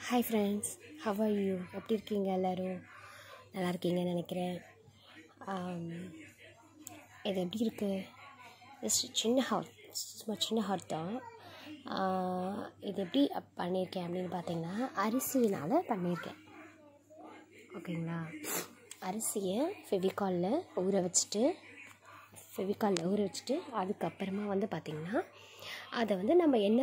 hi friends how are you எப்படி இருக்கீங்க எல்லோரும் நல்லா இருக்கீங்கன்னு நினைக்கிறேன் ஆம், இது எப்படி இருக்குது ஜஸ்ட் சின்ன ஹார்ட் சும்மா சின்ன ஹார்ட் தான் ஆ, இது எப்படி அப் பண்ணியிருக்கேன் அப்படின்னு பார்த்தீங்கன்னா அரிசியினால் பண்ணியிருக்கேன் ஓகேங்களா அரிசியை ஃபெவிகாலில் ஊற வச்சுட்டு ஃபெவிகாலில் ஊற வச்சுட்டு அதுக்கப்புறமா வந்து பார்த்திங்கன்னா அதை வந்து நம்ம என்ன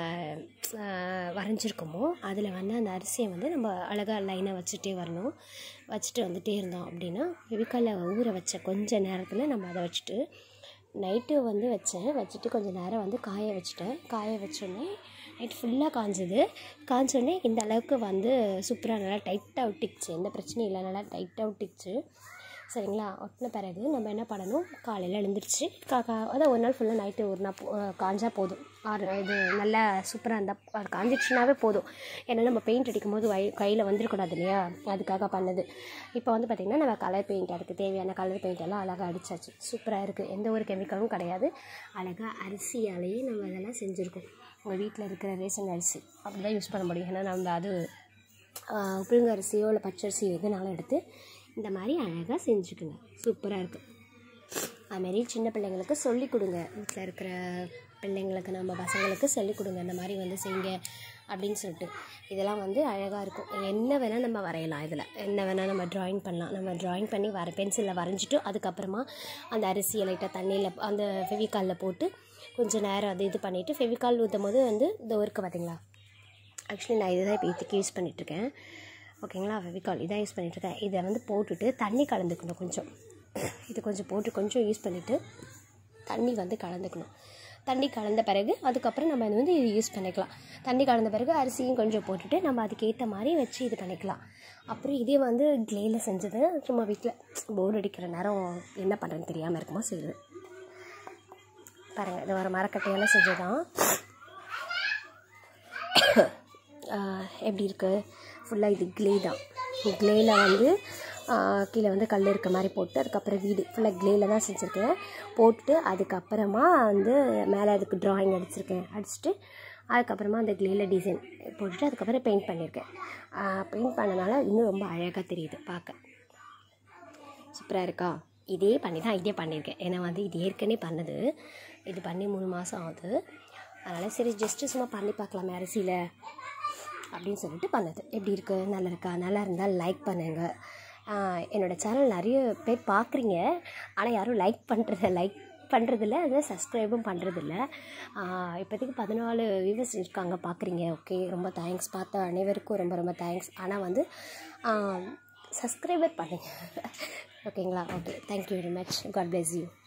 ஆஹ், வரைஞ்சிருக்கோமோ அதில் வந்து அந்த அரிசியை வந்து நம்ம அழகாக லைனாக வச்சுட்டே வரணும் வச்சுட்டு வந்துட்டே இருந்தோம் அப்படின்னா ஃபெவிகாலில் ஊற வச்ச கொஞ்ச நேரத்தில் நம்ம அதை வச்சுட்டு நைட்டு வந்து வச்சேன் வச்சுட்டு கொஞ்சம் நேரம் வந்து காய வச்சுட்டேன் காய வச்சோடனே நைட் ஃபுல்லாக காஞ்சது காஞ்சோடனே இந்த அளவுக்கு வந்து சூப்பராக நல்லா டைட்டாக ஒட்டிக்குச்சு எந்த பிரச்சனையும் இல்லை நல்லா டைட்டாக ஒட்டிக்குச்சு சரிங்களா ஒட்டின பிறகு நம்ம என்ன பண்ணணும் காலையில் எழுந்திரிச்சு கா கா அதான் ஒரு நாள் ஃபுல்லாக நைட்டு ஒரு நாள் போ- அஹ் காஞ்சா போதும் ஆறு இது நல்லா சூப்பராக இருந்தால் அது காஞ்சிடுச்சுனாவே போதும் ஏன்னா நம்ம பெயிண்ட் அடிக்கும் போது வை கையில் வந்துடக்கூடாது இல்லையா அதுக்காக பண்ணது இப்போ வந்து பார்த்திங்கன்னா நம்ம கலர் பெயிண்ட் அதுக்கு தேவையான கலர் பெயிண்ட் எல்லாம் அழகாக அடிச்சாச்சு சூப்பராக இருக்குது எந்த ஒரு கெமிக்கலும் கிடையாது அழகாக அரிசியாலேயே நம்ம அதெல்லாம் செஞ்சுருக்கோம் உங்கள் வீட்டில் இருக்கிற ரேஷன் அரிசி அப்படி தான் யூஸ் பண்ண முடியும் ஏன்னா நம்ம அது ஆஹ் புழுங்க அரிசியோ இல்லை பச்சரிசியோ எதுனாலும் எடுத்து இந்த மாதிரி அழகாக செஞ்சுக்குங்க சூப்பராக இருக்கும் அதுமாரி சின்ன பிள்ளைங்களுக்கு சொல்லிக் கொடுங்க வீட்டில் இருக்கிற பிள்ளைங்களுக்கு நம்ம பசங்களுக்கு சொல்லிக் கொடுங்க இந்த மாதிரி வந்து செய்யுங்க அப்படின்னு சொல்லிட்டு இதெல்லாம் வந்து அழகாக இருக்கும் என்ன வேணால் நம்ம வரையலாம் இதில் என்ன வேணால் நம்ம ட்ராயிங் பண்ணலாம் நம்ம ட்ராயிங் பண்ணி வர பென்சிலில் வரைஞ்சிட்டு அதுக்கப்புறமா அந்த அரிசியை லைட்டாக தண்ணியில் அந்த ஃபெவிகாலில் போட்டு கொஞ்சம் நேரம் அது இது பண்ணிவிட்டு ஃபெவிகால் ஊற்றும் போது வந்து இந்த ஒர்க்கு பார்த்தீங்களா ஆக்சுவலி நான் இதுதான் இப்போ இதுக்கு யூஸ் பண்ணிகிட்ருக்கேன் ஓகேங்களா ஃபெவிகால் இதான் யூஸ் பண்ணிகிட்ருக்கேன் இதை வந்து போட்டுட்டு தண்ணி கலந்துக்கணும் கொஞ்சம் இது கொஞ்சம் போட்டு கொஞ்சம் யூஸ் பண்ணிவிட்டு தண்ணி வந்து கலந்துக்கணும் தண்ணி கலந்த பிறகு அதுக்கப்புறம் நம்ம இது வந்து இது யூஸ் பண்ணிக்கலாம் தண்ணி கலந்த பிறகு அரிசியும் கொஞ்சம் போட்டுட்டு நம்ம அதுக்கேற்ற மாதிரி வச்சு இது பண்ணிக்கலாம் அப்புறம் இதே வந்து க்ளேயில் செஞ்சது சும்மா வீட்டில் போர் அடிக்கிற நேரம் என்ன பண்ணுறேன்னு தெரியாமல் இருக்குமோ செய்யுது பாருங்கள் இது ஒரு மரக்கட்டையால் செஞ்சதான் ஆஹ் எப்படி இருக்குது ஃபுல்லாக இது க்ளே தான் க்ளேயில் வந்து ஆஹ் கீழே வந்து கல் இருக்க மாதிரி போட்டு அதுக்கப்புறம் வீடு ஃபுல்லாக க்ளேயில் தான் செஞ்சுருக்கேன் போட்டுட்டு அதுக்கப்புறமா வந்து மேலே அதுக்கு ட்ராயிங் அடிச்சிருக்கேன் அடிச்சுட்டு அதுக்கப்புறமா அந்த க்ளேயில் டிசைன் போட்டுட்டு அதுக்கப்புறம் பெயிண்ட் பண்ணியிருக்கேன் பெயிண்ட் பண்ணனால இன்னும் ரொம்ப அழகாக தெரியுது பார்க்க சூப்பராக இருக்கா இதே பண்ணி தான் இதே பண்ணியிருக்கேன் ஏன்னா வந்து இது ஏற்கனவே பண்ணது இது பண்ணி மூணு மாதம் ஆகுது அதனால் சரி ஜஸ்ட்டு சும்மா பண்ணி பார்க்கலாமே அரிசியில் அப்படின்னு சொல்லிட்டு பண்ணது எப்படி இருக்குது நல்லா இருக்கா நல்லா இருந்தால் லைக் பண்ணுங்கள் என்னோடய சேனல் நிறைய பேர் பார்க்குறீங்க ஆனால் யாரும் லைக் பண்ணுறத லைக் பண்ணுறதில்ல அதை சப்ஸ்கிரைபும் பண்ணுறதில்ல இப்போதைக்கு பதினாலு வியூவர்ஸ் இருக்காங்க பார்க்குறீங்க ஓகே ரொம்ப தேங்க்ஸ் பார்த்த அனைவருக்கும் ரொம்ப ரொம்ப தேங்க்ஸ் ஆனால் வந்து சப்ஸ்கிரைபர் பண்ணுங்கள் ஓகேங்களா okay thank you very much god bless you